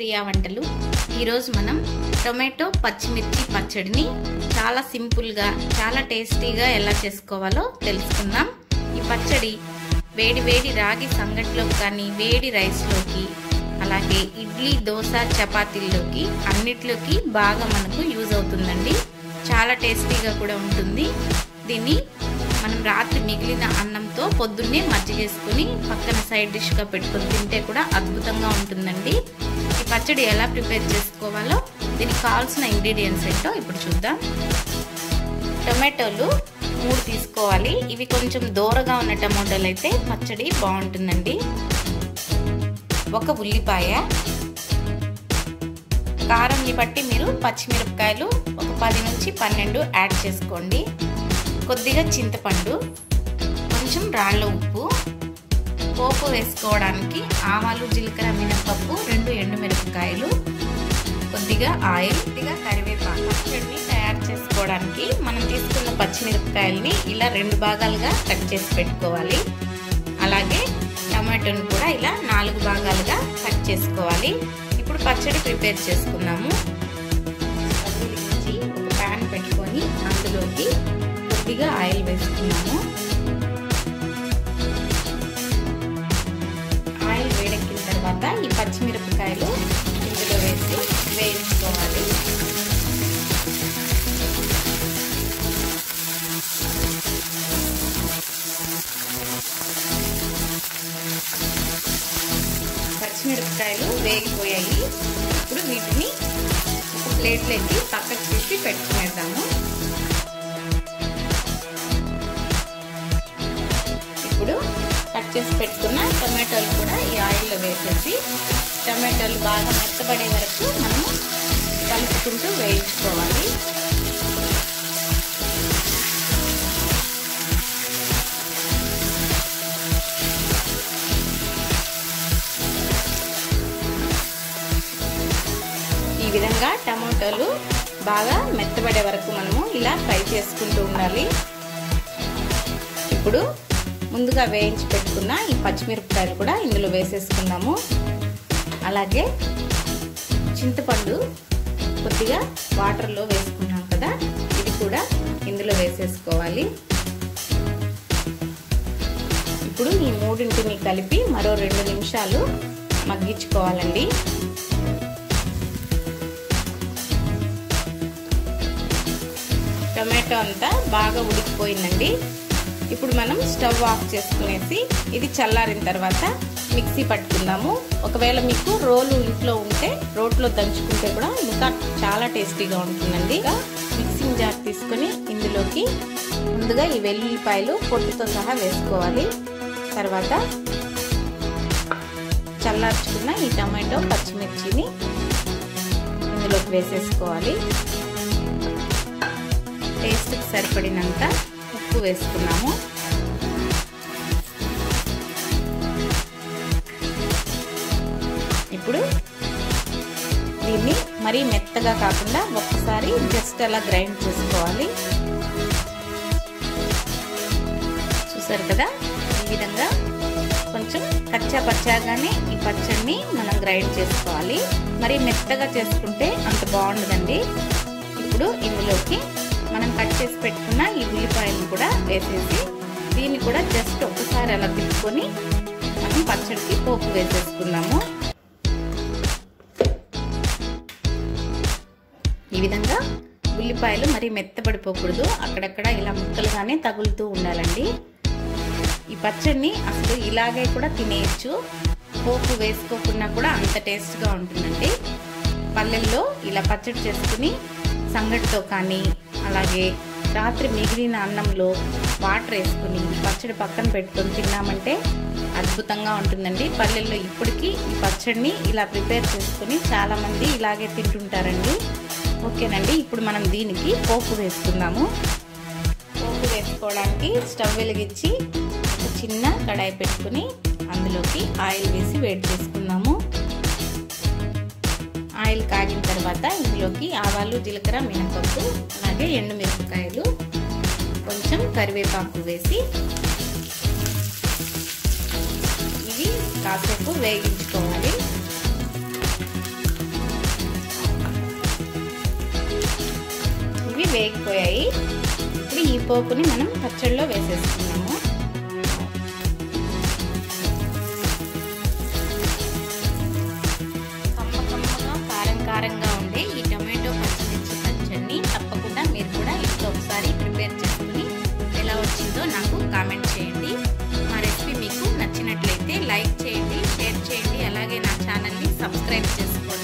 ప్రియా వంటలు ఈరోజు మనం టొమాటో పచ్చిమిర్చి పచ్చడిని చాలా సింపుల్గా చాలా టేస్టీగా ఎలా చేసుకోవాలో తెలుసుకుందాం ఈ పచ్చడి వేడి వేడి రాగి సంగటిలోకి కానీ వేడి రైస్లోకి అలాగే ఇడ్లీ దోశ చపాతీల్లోకి అన్నిట్లోకి బాగా మనకు యూజ్ అవుతుందండి చాలా టేస్టీగా కూడా ఉంటుంది దీన్ని మనం రాత్రి మిగిలిన అన్నంతో పొద్దున్నే మజ్జిగేసుకుని పక్కన సైడ్ డిష్గా పెట్టుకొని తింటే కూడా అద్భుతంగా ఉంటుందండి ఈ పచ్చడి ఎలా ప్రిపేర్ చేసుకోవాలో దీనికి కావాల్సిన ఇంగ్రీడియంట్స్ ఏంటో ఇప్పుడు చూద్దాం టొమాటోలు మూడు తీసుకోవాలి ఇవి కొంచెం దూరగా ఉన్న టమాటోలు అయితే పచ్చడి బాగుంటుందండి ఒక ఉల్లిపాయ కారంని బట్టి మీరు పచ్చిమిరపకాయలు ఒక పది నుంచి పన్నెండు యాడ్ చేసుకోండి కొద్దిగా చింతపండు కొంచెం రాళ్ళ ఉప్పు పోపు వేసుకోవడానికి ఆవాలు జీలకర్ర మినపప్పు రెండు ఎండుమిరపకాయలు కొద్దిగా ఆయిల్ కొద్దిగా కరివేపాకు పచ్చడిని తయారు చేసుకోవడానికి మనం తీసుకున్న పచ్చిమిరపకాయలని ఇలా రెండు భాగాలుగా కట్ చేసి పెట్టుకోవాలి అలాగే టమాటోని కూడా ఇలా నాలుగు భాగాలుగా కట్ చేసుకోవాలి ఇప్పుడు పచ్చడి ప్రిపేర్ చేసుకున్నాము వెలిగించి ఒక ప్యాన్ పెట్టుకొని అందులోకి కొద్దిగా ఆయిల్ వేసుకున్నాము ఆయిల్ వేడెక్కిన తర్వాత ఈ పచ్చిమిరపకాయలు ఇందులో వేసి వేయించుకోవాలి పచ్చిమిరపకాయలు వేగిపోయాయి ఇప్పుడు వీటిని ఒక ప్లేట్లోకి పక్కకు తీసి పెట్టుకునేద్దాము ఇప్పుడు కట్ చేసి పెట్టుకున్న టమాటోలు కూడా ఈ ఆయిల్లో వేసేసి టమాటోలు బాగా మెత్తబడే వరకు మనము కలుపుకుంటూ వేయించుకోవాలి ఈ విధంగా టమాటోలు బాగా మెత్తబడే వరకు మనము ఇలా ఫ్రై చేసుకుంటూ ఉండాలి ఇప్పుడు ముందుగా వేయించి పెట్టుకున్న ఈ పచ్చిమిరపకాయలు కూడా ఇందులో వేసేసుకుందాము అలాగే చింతపండు కొద్దిగా వాటర్లో వేసుకున్నాం కదా ఇది కూడా ఇందులో వేసేసుకోవాలి ఇప్పుడు ఈ మూడింటిని కలిపి మరో రెండు నిమిషాలు మగ్గించుకోవాలండి టొమాటో అంతా బాగా ఉడికిపోయిందండి ఇప్పుడు మనం స్టవ్ ఆఫ్ చేసుకునేసి ఇది చల్లారిన తర్వాత మిక్సీ పట్టుకుందాము ఒకవేళ మీకు రోలు ఇంట్లో ఉంటే రోట్లో దంచుకుంటే కూడా ఇంకా చాలా టేస్టీగా ఉంటుందండి మిక్సింగ్ జార్ తీసుకొని ఇందులోకి ముందుగా ఈ వెల్లుల్లిపాయలు పొట్టుతో సహా వేసుకోవాలి తర్వాత చల్లార్చుకున్న ఈ టమాటో పచ్చిమిర్చిని ఇందులోకి వేసేసుకోవాలి టేస్ట్కి సరిపడినంత ఉప్పు వేసుకున్నాము ఇప్పుడు దీన్ని మరీ మెత్తగా కాకుండా ఒక్కసారి జస్ట్ అలా గ్రైండ్ చేసుకోవాలి చూసారు కదా ఈ విధంగా కొంచెం కచ్చా పచ్చాగానే ఈ పచ్చడిని మనం గ్రైండ్ చేసుకోవాలి మరి మెత్తగా చేసుకుంటే అంత బాగుండదండి ఇప్పుడు ఇందులోకి మనం కట్ చేసి పెట్టుకున్న ఈ ఉల్లిపాయలను కూడా వేసేసి దీన్ని కూడా జస్ట్ ఒకసారి అలా తిప్పుకొని మనం పచ్చడికి పోపు వేసేసుకున్నాము ఈ విధంగా ఉల్లిపాయలు మరి మెత్తబడిపోకూడదు అక్కడక్కడ ఇలా ముక్కలుగానే తగులుతూ ఉండాలండి ఈ పచ్చడిని అసలు ఇలాగే కూడా తినేయచ్చు పోపు వేసుకోకుండా కూడా అంత టేస్ట్గా ఉంటుందండి పల్లెల్లో ఇలా పచ్చడి చేసుకుని సంగటితో కానీ అలాగే రాత్రి మిగిలిన అన్నంలో వాటర్ వేసుకుని పచ్చడి పక్కన పెట్టుకొని తిన్నామంటే అద్భుతంగా ఉంటుందండి పల్లెల్లో ఇప్పటికీ ఈ పచ్చడిని ఇలా ప్రిపేర్ చేసుకుని చాలామంది ఇలాగే తింటుంటారండి ఓకేనండి ఇప్పుడు మనం దీనికి పోపు వేసుకుందాము పోపు వేసుకోవడానికి స్టవ్ వెలిగించి ఒక చిన్న కడాయి పెట్టుకుని అందులోకి ఆయిల్ వేసి వేడి చేసుకుందాము ఆయిల్ కాగిన తర్వాత ఇందులోకి ఆవాలు జీలకర్ర మినపప్పు అలాగే ఎండు మిరపకాయలు కొంచెం కరివేపాకు వేసి ఇవి కాసేపు వేగించుకోవాలి వేగిపోయాయి ఇప్పుడు ఈ పోపుని మనం పచ్చడిలో వేసేసుకున్నాము కమ్మ కమ్మగా కారం కారంగా ఉండే ఈ టొమాటో పచ్చిమిర్చి పచ్చడిని తప్పకుండా మీరు కూడా ఇంట్లో ఒకసారి ప్రిపేర్ చేసుకుని ఎలా వచ్చిందో నాకు కామెంట్ చేయండి మా రెసిపీ మీకు నచ్చినట్లయితే లైక్ చేయండి షేర్ చేయండి అలాగే నా ఛానల్ని సబ్స్క్రైబ్ చేసుకోండి